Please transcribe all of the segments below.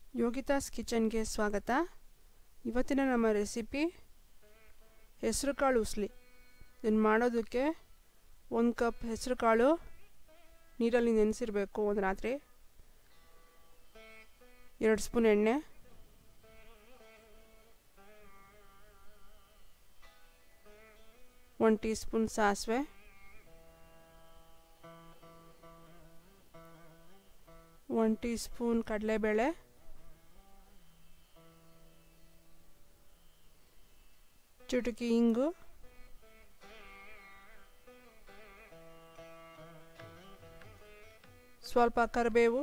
ಯೋಗಿತಾಸ್ ಕಿಚನ್ಗೆ ಸ್ವಾಗತ ಇವತ್ತಿನ ನಮ್ಮ ರೆಸಿಪಿ ಹೆಸರು ಕಾಳು ಉಸ್ಲಿ ಇದನ್ನು ಮಾಡೋದಕ್ಕೆ ಒಂದು ಕಪ್ ಹೆಸರು ಕಾಳು ನೀರಲ್ಲಿ ನೆನೆಸಿರಬೇಕು ಒಂದು ರಾತ್ರಿ ಎರಡು ಸ್ಪೂನ್ ಎಣ್ಣೆ ಒಂದು ಟೀ ಸ್ಪೂನ್ ಸಾಸಿವೆ ಒನ್ ಟೀ ಸ್ಪೂನ್ ಕಡಲೆಬೇಳೆ ಚುಟುಕಿ ಇಂಗು ಸ್ವಲ್ಪ ಕರಿಬೇವು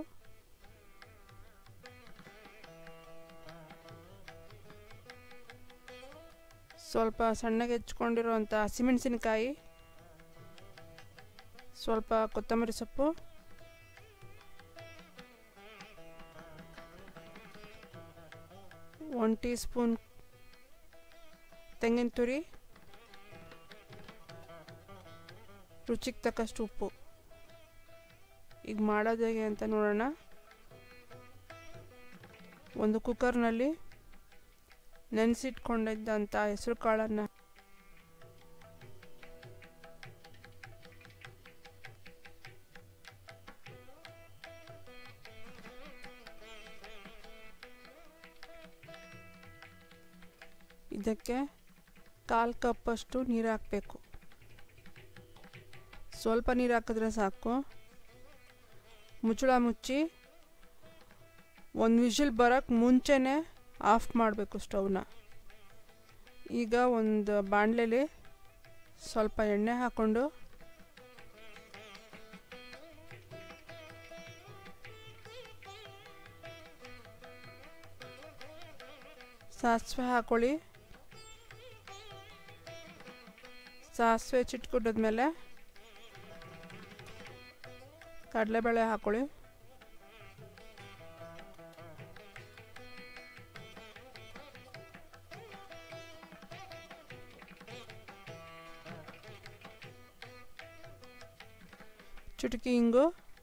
ಸ್ವಲ್ಪ ಸಣ್ಣಗೆ ಹೆಚ್ಕೊಂಡಿರುವಂಥ ಹಸಿಮೆಣಸಿನಕಾಯಿ ಸ್ವಲ್ಪ ಕೊತ್ತಂಬರಿ ಸೊಪ್ಪು ಒನ್ ಟೀ ಸ್ಪೂನ್ ತೆಂಗಿನ ತುರಿ ರುಚಿಗೆ ತಕ್ಕಷ್ಟು ಉಪ್ಪು ಈಗ ಮಾಡೋದು ಹೇಗೆ ಅಂತ ನೋಡೋಣ ಒಂದು ಕುಕ್ಕರ್ನಲ್ಲಿ ನೆನೆಸಿಟ್ಕೊಂಡಿದ್ದಂಥ ಹೆಸರು ಕಾಳನ್ನು ಇದಕ್ಕೆ ಕಾಲು ಕಪ್ಪಷ್ಟು ನೀರು ಹಾಕಬೇಕು ಸ್ವಲ್ಪ ನೀರು ಹಾಕಿದ್ರೆ ಸಾಕು ಮುಚ್ಚಳ ಮುಚ್ಚಿ ಒಂದು ವಿಷಿಲ್ ಬರೋಕ್ಕೆ ಮುಂಚೆನೇ ಆಫ್ ಮಾಡಬೇಕು ಸ್ಟವ್ನ ಈಗ ಒಂದು ಬಾಣಲೆಲಿ ಸ್ವಲ್ಪ ಎಣ್ಣೆ ಹಾಕ್ಕೊಂಡು ಸಾಸಿವೆ ಹಾಕೊಳ್ಳಿ ಸಾಸಿವೆ ಚಿಟ್ಕೊಟ್ಟಿದ್ಮೇಲೆ ಕಡಲೆಬೇಳೆ ಹಾಕೊಳ್ಳಿ ಚುಟುಕಿ ಇಂಗು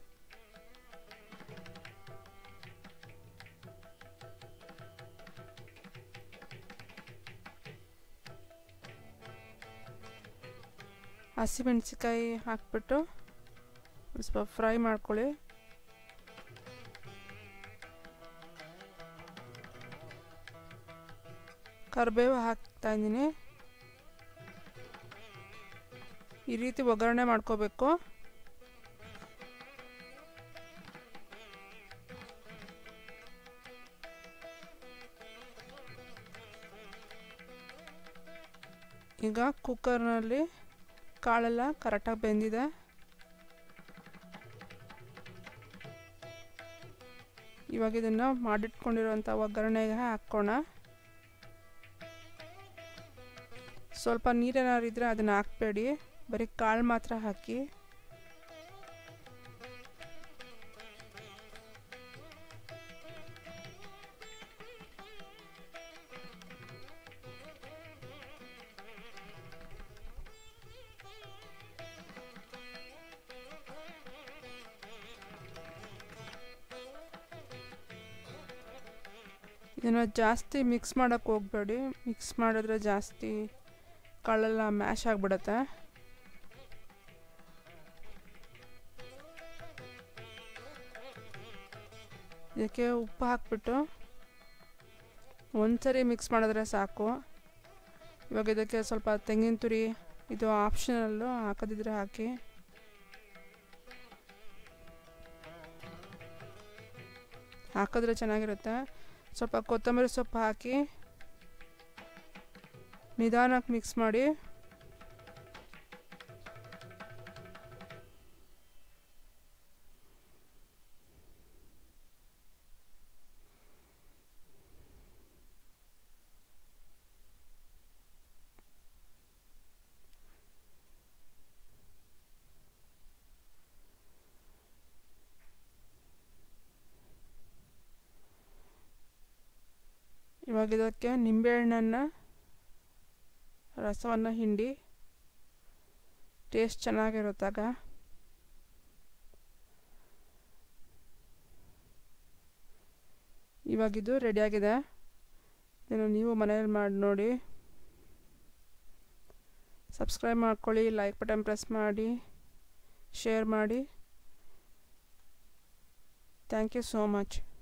ಹಸಿಮೆಣಸಿಕಾಯಿ ಹಾಕ್ಬಿಟ್ಟು ಸ್ವಲ್ಪ ಫ್ರೈ ಮಾಡ್ಕೊಳ್ಳಿ ಕರಿಬೇವು ಹಾಕ್ತಾ ಇದ್ದೀನಿ ಈ ರೀತಿ ಒಗ್ಗರಣೆ ಮಾಡ್ಕೋಬೇಕು ಈಗ ಕುಕ್ಕರ್ನಲ್ಲಿ ಕಾಳೆಲ್ಲ ಕರೆಕ್ಟಾಗಿ ಬೆಂದಿದೆ ಇವಾಗ ಇದನ್ನು ಮಾಡಿಟ್ಕೊಂಡಿರೋಂಥ ಒಗ್ಗರಣೆಗೆ ಹಾಕೋಣ ಸ್ವಲ್ಪ ನೀರೇನಾದ್ರು ಇದ್ದರೆ ಅದನ್ನು ಹಾಕಬೇಡಿ ಬರೀ ಕಾಳು ಮಾತ್ರ ಹಾಕಿ ಇದನ್ನು ಜಾಸ್ತಿ ಮಿಕ್ಸ್ ಮಾಡೋಕ್ಕೆ ಹೋಗಬೇಡಿ ಮಿಕ್ಸ್ ಮಾಡಿದ್ರೆ ಜಾಸ್ತಿ ಕಾಳೆಲ್ಲ ಮ್ಯಾಶ್ ಆಗಿಬಿಡುತ್ತೆ ಇದಕ್ಕೆ ಉಪ್ಪು ಹಾಕ್ಬಿಟ್ಟು ಒಂದ್ಸರಿ ಮಿಕ್ಸ್ ಮಾಡಿದ್ರೆ ಸಾಕು ಇವಾಗ ಇದಕ್ಕೆ ಸ್ವಲ್ಪ ತೆಂಗಿನ ತುರಿ ಇದು ಆಪ್ಷನಲ್ಲು ಹಾಕೋದಿದ್ರೆ ಹಾಕಿ ಹಾಕಿದ್ರೆ ಚೆನ್ನಾಗಿರುತ್ತೆ ಸ್ವಲ್ಪ ಕೊತ್ತಂಬರಿ ಸೊಪ್ಪು ಹಾಕಿ ನಿಧಾನಕ್ಕೆ ಮಿಕ್ಸ್ ಮಾಡಿ ಇವಾಗ ಇದಕ್ಕೆ ನಿಂಬೆಹಣ್ಣನ್ನು ರಸವನ್ನು ಹಿಂಡಿ ಟೇಸ್ಟ್ ಚೆನ್ನಾಗಿರುತ್ತಾಗ ಇವಾಗಿದು ರೆಡಿಯಾಗಿದೆ ಇದನ್ನು ನೀವು ಮನೇಲಿ ಮಾಡಿ ನೋಡಿ ಸಬ್ಸ್ಕ್ರೈಬ್ ಮಾಡ್ಕೊಳ್ಳಿ ಲೈಕ್ ಬಟನ್ ಪ್ರೆಸ್ ಮಾಡಿ ಶೇರ್ ಮಾಡಿ ಥ್ಯಾಂಕ್ ಯು ಸೋ ಮಚ್